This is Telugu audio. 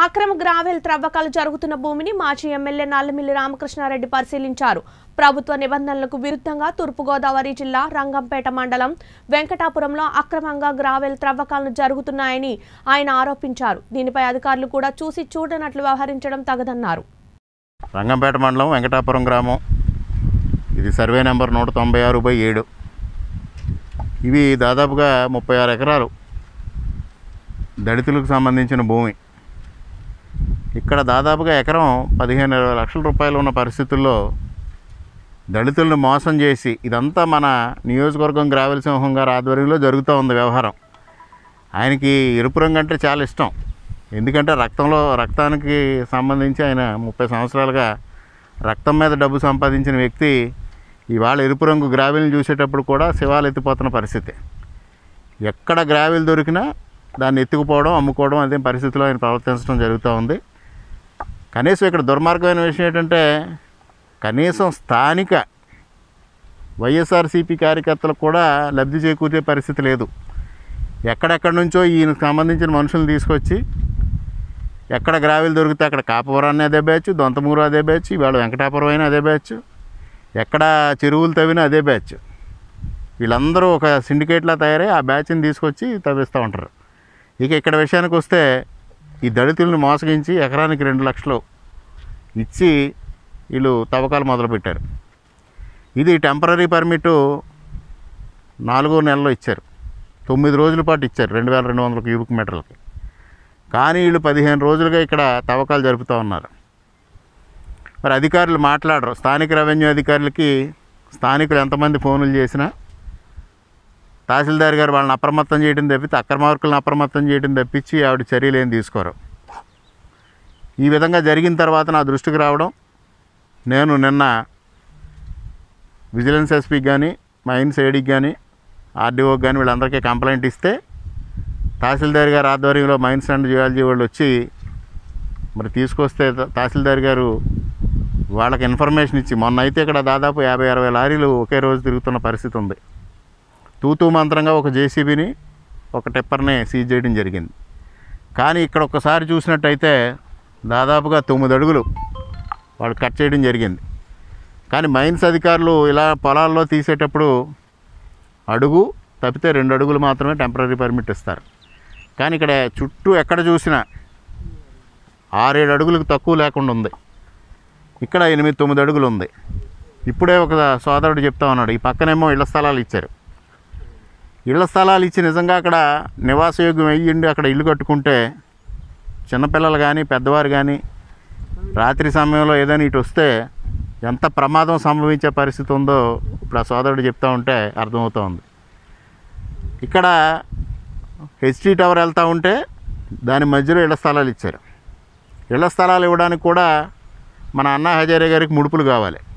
అక్రమ గ్రావెల్ త్రవ్వకాలు జరుగుతున్న భూమిని మాజీ ఎమ్మెల్యే నల్లమిల్లి రామకృష్ణారెడ్డి పరిశీలించారు ప్రభుత్వ నిబంధనలకు విరుద్ధంగా తూర్పుగోదావరి జిల్లా రంగంపేట మండలం వెంకటాపురంలో అక్రమంగా గ్రావెల్ త్రవ్వకాలను జరుగుతున్నాయని ఆయన ఆరోపించారు దీనిపై అధికారులు కూడా చూసి చూడనట్లు వ్యవహరించడం తగదన్నారు రంగంపేట మండలం వెంకటాపురం గ్రామం ఇది సర్వే నెంబర్ నూట తొంభై ఆరు బై ఏడు ఇవి దాదాపుగా ముప్పై ఆరు ఎకరాలు దళితులకు సంబంధించిన భూమి ఇక్కడ దాదాపుగా ఎకరం పదిహేను ఇరవై లక్షల రూపాయలు ఉన్న పరిస్థితుల్లో దళితులను మోసం చేసి ఇదంతా మన నియోజకవర్గం గ్రావెల సింహం గారి ఆధ్వర్యంలో జరుగుతూ ఉంది వ్యవహారం ఆయనకి ఎరుపు రంగు అంటే చాలా ఇష్టం ఎందుకంటే రక్తంలో రక్తానికి సంబంధించి ఆయన ముప్పై సంవత్సరాలుగా రక్తం మీద డబ్బు సంపాదించిన వ్యక్తి ఇవాళ ఎరుపు రంగు గ్రావెల్ని చూసేటప్పుడు కూడా శివాలు ఎత్తిపోతున్న పరిస్థితి ఎక్కడ గ్రావెల్ దొరికినా దాన్ని ఎత్తుకుపోవడం అమ్ముకోవడం అదే పరిస్థితిలో ఆయన ప్రవర్తించడం జరుగుతూ ఉంది కనీసం ఇక్కడ దుర్మార్గమైన విషయం ఏంటంటే కనీసం స్థానిక వైఎస్ఆర్సీపీ కార్యకర్తలకు కూడా లబ్ధి చేకూరే పరిస్థితి లేదు ఎక్కడెక్కడి నుంచో ఈయనకు సంబంధించిన మనుషులను తీసుకొచ్చి ఎక్కడ గ్రావెల్ దొరికితే అక్కడ కాపవరాన్ని అదే బ్యాచ్ దొంతమూరు అదే బ్యాచ్ ఇవాళ వెంకటాపురం అయినా అదే బ్యాచ్ ఎక్కడ చెరువులు తవ్వినా అదే బ్యాచ్ వీళ్ళందరూ ఒక సిండికేట్లా తయారై ఆ బ్యాచ్ని తీసుకొచ్చి తవ్విస్తూ ఉంటారు ఇక ఇక్కడ విషయానికి వస్తే ఈ దళితులను మోసగించి ఎకరానికి రెండు లక్షలు ఇచ్చి వీళ్ళు తవ్వకాలు మొదలుపెట్టారు ఇది టెంపరీ పర్మిట్ నాలుగో నెలలో ఇచ్చారు తొమ్మిది రోజుల పాటు ఇచ్చారు రెండు వేల రెండు వందల క్యూబిక్ మీటర్లకి కానీ వీళ్ళు పదిహేను రోజులుగా ఇక్కడ తవ్వకాలు జరుపుతూ ఉన్నారు మరి అధికారులు మాట్లాడరు స్థానిక రెవెన్యూ అధికారులకి స్థానికులు ఎంతమంది ఫోన్లు చేసినా తహసీల్దార్ గారు వాళ్ళని అప్రమత్తం చేయడం తప్పితే అక్రమార్కులను అప్రమత్తం చేయడం తప్పించి ఆవిడ చర్యలు ఏం తీసుకోరు ఈ విధంగా జరిగిన తర్వాత నా దృష్టికి రావడం నేను నిన్న విజిలెన్స్ ఎస్పీకి కానీ మైన్స్ ఏడీకి కానీ ఆర్డీఓకి కానీ వీళ్ళందరికీ కంప్లైంట్ ఇస్తే తహసీల్దార్ గారు ఆధ్వర్యంలో మైన్స్ అండ్ జియాలజీ వాళ్ళు వచ్చి మరి తీసుకొస్తే త- తహసీల్దార్ గారు వాళ్ళకి ఇన్ఫర్మేషన్ ఇచ్చి మొన్న అయితే ఇక్కడ దాదాపు యాభై అరవై లారీలు ఒకే రోజు తిరుగుతున్న పరిస్థితి ఉంది తూతూ మంత్రంగా ఒక జేసీబీని ఒక టిప్పర్ని సీజ్ చేయడం జరిగింది కానీ ఇక్కడ ఒక్కసారి చూసినట్టయితే దాదాపుగా తొమ్మిది అడుగులు వాళ్ళు కట్ చేయడం జరిగింది కానీ మైన్స్ అధికారులు ఇలా పొలాల్లో తీసేటప్పుడు అడుగు తప్పితే రెండు అడుగులు మాత్రమే టెంపరీ పర్మిట్ ఇస్తారు కానీ ఇక్కడ చుట్టూ ఎక్కడ చూసినా ఆరేడు అడుగులకు తక్కువ లేకుండా ఉంది ఇక్కడ ఎనిమిది తొమ్మిది అడుగులు ఉంది ఇప్పుడే ఒక సోదరుడు చెప్తా ఉన్నాడు ఈ పక్కనేమో ఇళ్ల స్థలాలు ఇచ్చారు ఇళ్ల స్థలాలు ఇచ్చి నిజంగా అక్కడ నివాసయోగ్యం అయ్యిండి అక్కడ ఇల్లు కట్టుకుంటే చిన్నపిల్లలు కానీ పెద్దవారు కానీ రాత్రి సమయంలో ఏదైనా ఇటు వస్తే ఎంత ప్రమాదం సంభవించే పరిస్థితి ఉందో ఇప్పుడు ఆ సోదరుడు చెప్తా ఉంటే అర్థమవుతూ ఉంది ఇక్కడ హెచ్టీ టవర్ వెళ్తూ ఉంటే దాని మధ్యలో ఇళ్ల స్థలాలు ఇచ్చారు ఇళ్ల స్థలాలు ఇవ్వడానికి కూడా మన అన్నా హజారే గారికి ముడుపులు కావాలి